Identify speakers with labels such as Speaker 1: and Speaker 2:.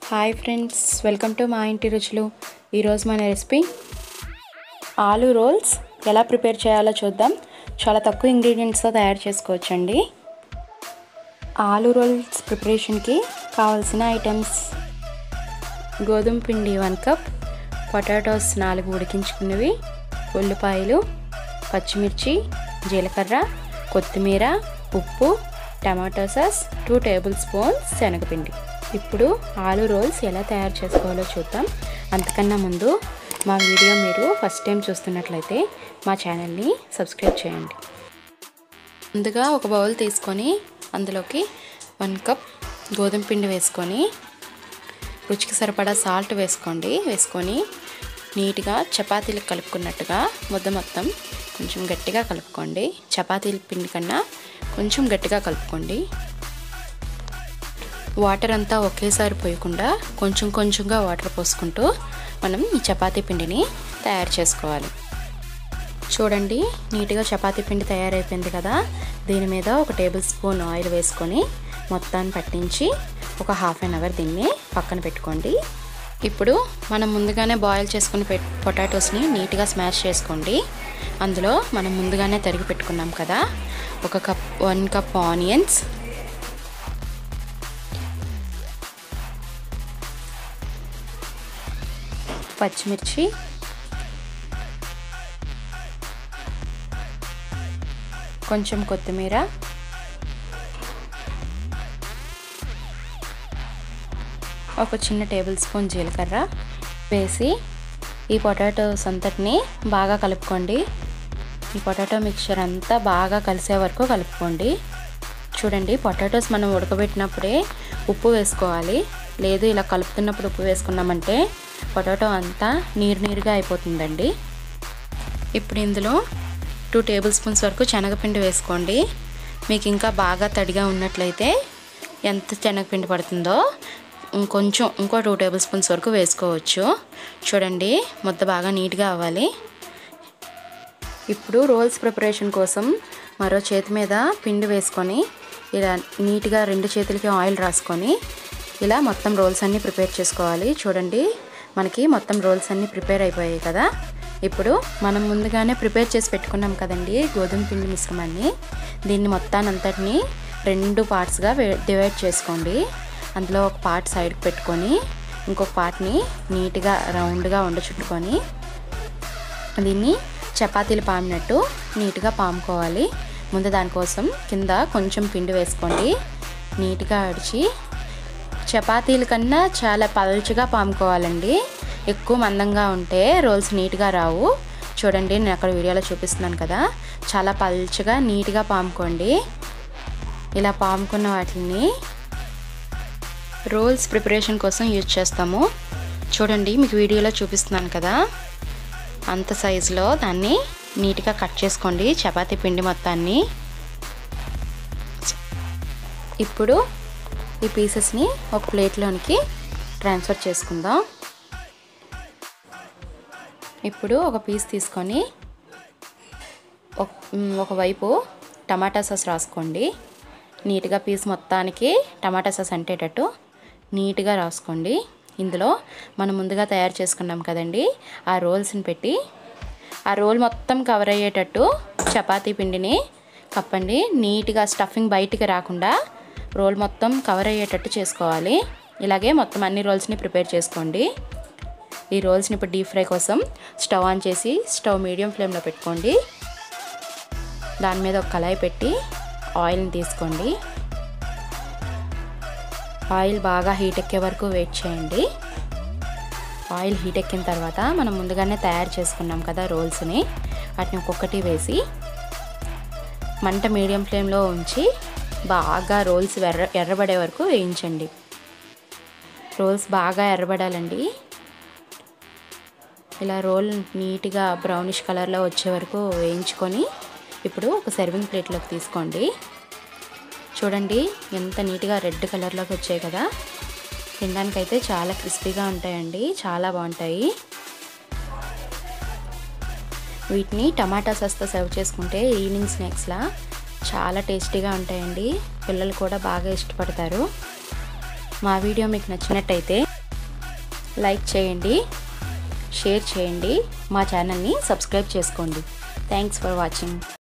Speaker 1: hi friends welcome to మా ఇంటి రుచులు ఈరోజు మన రెసిపీ ఆలు రోల్స్ ఎలా ప్రిపేర్ చేయాలో చూద్దాం చాలా తక్కువ ఇంగ్రీడియంట్స్తో తయారు చేసుకోవచ్చండి ఆలు రోల్స్ ప్రిపరేషన్కి కావాల్సిన ఐటమ్స్ గోధుమ పిండి వన్ కప్ పొటాటోస్ నాలుగు ఉడికించుకున్నవి ఉల్లిపాయలు పచ్చిమిర్చి జీలకర్ర కొత్తిమీర ఉప్పు tomato sauce two tablespoons శనగపిండి ఇప్పుడు ఆలు రోల్స్ ఎలా తయారు చేసుకోవాలో చూద్దాం అంతకన్నా ముందు మా వీడియో మీరు ఫస్ట్ టైం చూస్తున్నట్లయితే మా ఛానల్ని సబ్స్క్రైబ్ చేయండి ముందుగా ఒక బౌల్ తీసుకొని అందులోకి వన్ కప్ గోధుమ పిండి వేసుకొని రుచికి సరిపడా సాల్ట్ వేసుకోండి వేసుకొని నీట్గా చపాతీలకు కలుపుకున్నట్టుగా ముద్ద మొత్తం కొంచెం గట్టిగా కలుపుకోండి చపాతీల పిండి కన్నా కొంచెం గట్టిగా కలుపుకోండి వాటర్ అంతా ఒకేసారి పోయకుండా కొంచెం కొంచెంగా వాటర్ పోసుకుంటూ మనం ఈ చపాతీ పిండిని తయారు చేసుకోవాలి చూడండి నీట్గా చపాతీ పిండి తయారైపోయింది కదా దీని మీద ఒక టేబుల్ స్పూన్ ఆయిల్ వేసుకొని మొత్తాన్ని పట్టించి ఒక హాఫ్ అన్ అవర్ దీన్ని పక్కన పెట్టుకోండి ఇప్పుడు మనం ముందుగానే బాయిల్ చేసుకుని పెట్ పొటాటోస్ని నీట్గా స్మాష్ చేసుకోండి అందులో మనం ముందుగానే తరిగి పెట్టుకున్నాం కదా ఒక కప్ వన్ కప్ ఆనియన్స్ పచ్చిమిర్చి కొంచెం కొత్తిమీర ఒక చిన్న టేబుల్ స్పూన్ జీలకర్ర వేసి ఈ పొటాటోస్ అంతటిని బాగా కలుపుకోండి ఈ పొటాటో మిక్చర్ అంతా బాగా కలిసే వరకు కలుపుకోండి చూడండి పొటాటోస్ మనం ఉడకబెట్టినప్పుడే ఉప్పు వేసుకోవాలి లేదు ఇలా కలుపుతున్నప్పుడు ఉప్పు వేసుకున్నామంటే పొటాటో అంతా నీరు నీరుగా అయిపోతుందండి ఇప్పుడు ఇందులో టూ టేబుల్ స్పూన్స్ వరకు శనగపిండి వేసుకోండి మీకు ఇంకా బాగా తడిగా ఉన్నట్లయితే ఎంత శనగపిండి పడుతుందో ఇంకొంచెం ఇంకో టూ టేబుల్ స్పూన్స్ వరకు వేసుకోవచ్చు చూడండి ముద్ద బాగా నీట్గా అవ్వాలి ఇప్పుడు రోల్స్ ప్రిపరేషన్ కోసం మరో చేతి మీద పిండి వేసుకొని ఇలా నీట్గా రెండు చేతులకి ఆయిల్ రాసుకొని ఇలా మొత్తం రోల్స్ అన్నీ ప్రిపేర్ చేసుకోవాలి చూడండి మనకి మొత్తం రోల్స్ అన్నీ ప్రిపేర్ అయిపోయాయి కదా ఇప్పుడు మనం ముందుగానే ప్రిపేర్ చేసి పెట్టుకున్నాం కదండి గోధుమ పిండి మిశ్రమాన్ని దీన్ని మొత్తానంతటిని రెండు పార్ట్స్గా డివైడ్ చేసుకోండి అందులో ఒక పార్ట్ సైడ్కి పెట్టుకొని ఇంకొక పార్ట్ని నీట్గా రౌండ్గా ఉండ చుట్టుకొని దీన్ని చపాతీలు పామినట్టు నీట్గా పాముకోవాలి ముందు దానికోసం కింద కొంచెం పిండి వేసుకోండి నీట్గా అడిచి చపాతీల కన్నా చాలా పల్చగా పాముకోవాలండి ఎక్కువ మందంగా ఉంటే రోల్స్ నీట్గా రావు చూడండి నేను అక్కడ వీడియోలో చూపిస్తున్నాను కదా చాలా పల్చగా నీట్గా పాముకోండి ఇలా పాముకున్న వాటిని రోల్స్ ప్రిపరేషన్ కోసం యూజ్ చేస్తాము చూడండి మీకు వీడియోలో చూపిస్తున్నాను కదా అంత సైజులో దాన్ని నీట్గా కట్ చేసుకోండి చపాతీ పిండి మొత్తాన్ని ఇప్పుడు ఈ పీసెస్ని ఒక ప్లేట్లోనికి ట్రాన్స్ఫర్ చేసుకుందాం ఇప్పుడు ఒక పీస్ తీసుకొని ఒకవైపు టమాటా సాస్ రాసుకోండి నీట్గా పీస్ మొత్తానికి టమాటా సాస్ అంటేటట్టు నీట్గా రాసుకోండి ఇందులో మనం ముందుగా తయారు చేసుకున్నాం కదండి ఆ రోల్స్ని పెట్టి ఆ రోల్ మొత్తం కవర్ అయ్యేటట్టు చపాతీ పిండిని కప్పండి నీట్గా స్టఫింగ్ బయటికి రాకుండా రోల్ మొత్తం కవర్ అయ్యేటట్టు చేసుకోవాలి ఇలాగే మొత్తం అన్ని రోల్స్ని ప్రిపేర్ చేసుకోండి ఈ రోల్స్ని ఇప్పుడు డీప్ ఫ్రై కోసం స్టవ్ ఆన్ చేసి స్టవ్ మీడియం ఫ్లేమ్లో పెట్టుకోండి దాని మీద ఒక కళాయి పెట్టి ఆయిల్ని తీసుకోండి ఆయిల్ బాగా హీట్ ఎక్కే వరకు వెయిట్ చేయండి ఆయిల్ హీట్ ఎక్కిన తర్వాత మనం ముందుగానే తయారు చేసుకున్నాం కదా రోల్స్ని వాటిని ఒక్కొక్కటి వేసి మంట మీడియం ఫ్లేమ్లో ఉంచి బాగా రోల్స్ ఎర్ర ఎర్రబడే వరకు వేయించండి రోల్స్ బాగా ఎర్రబడాలండి ఇలా రోల్ నీట్గా బ్రౌనిష్ కలర్లో వచ్చే వరకు వేయించుకొని ఇప్పుడు ఒక సర్వింగ్ ప్లేట్లోకి తీసుకోండి చూడండి ఎంత నీట్గా రెడ్ కలర్లోకి వచ్చాయి కదా తినడానికైతే చాలా క్రిస్పీగా ఉంటాయండి చాలా బాగుంటాయి వీటిని టమాటా సాస్తో సర్వ్ చేసుకుంటే ఈవినింగ్ స్నాక్స్లా చాలా టేస్టీగా ఉంటాయండి పిల్లలు కూడా బాగా ఇష్టపడతారు మా వీడియో మీకు నచ్చినట్టయితే లైక్ చేయండి షేర్ చేయండి మా ఛానల్ని సబ్స్క్రైబ్ చేసుకోండి థ్యాంక్స్ ఫర్ వాచింగ్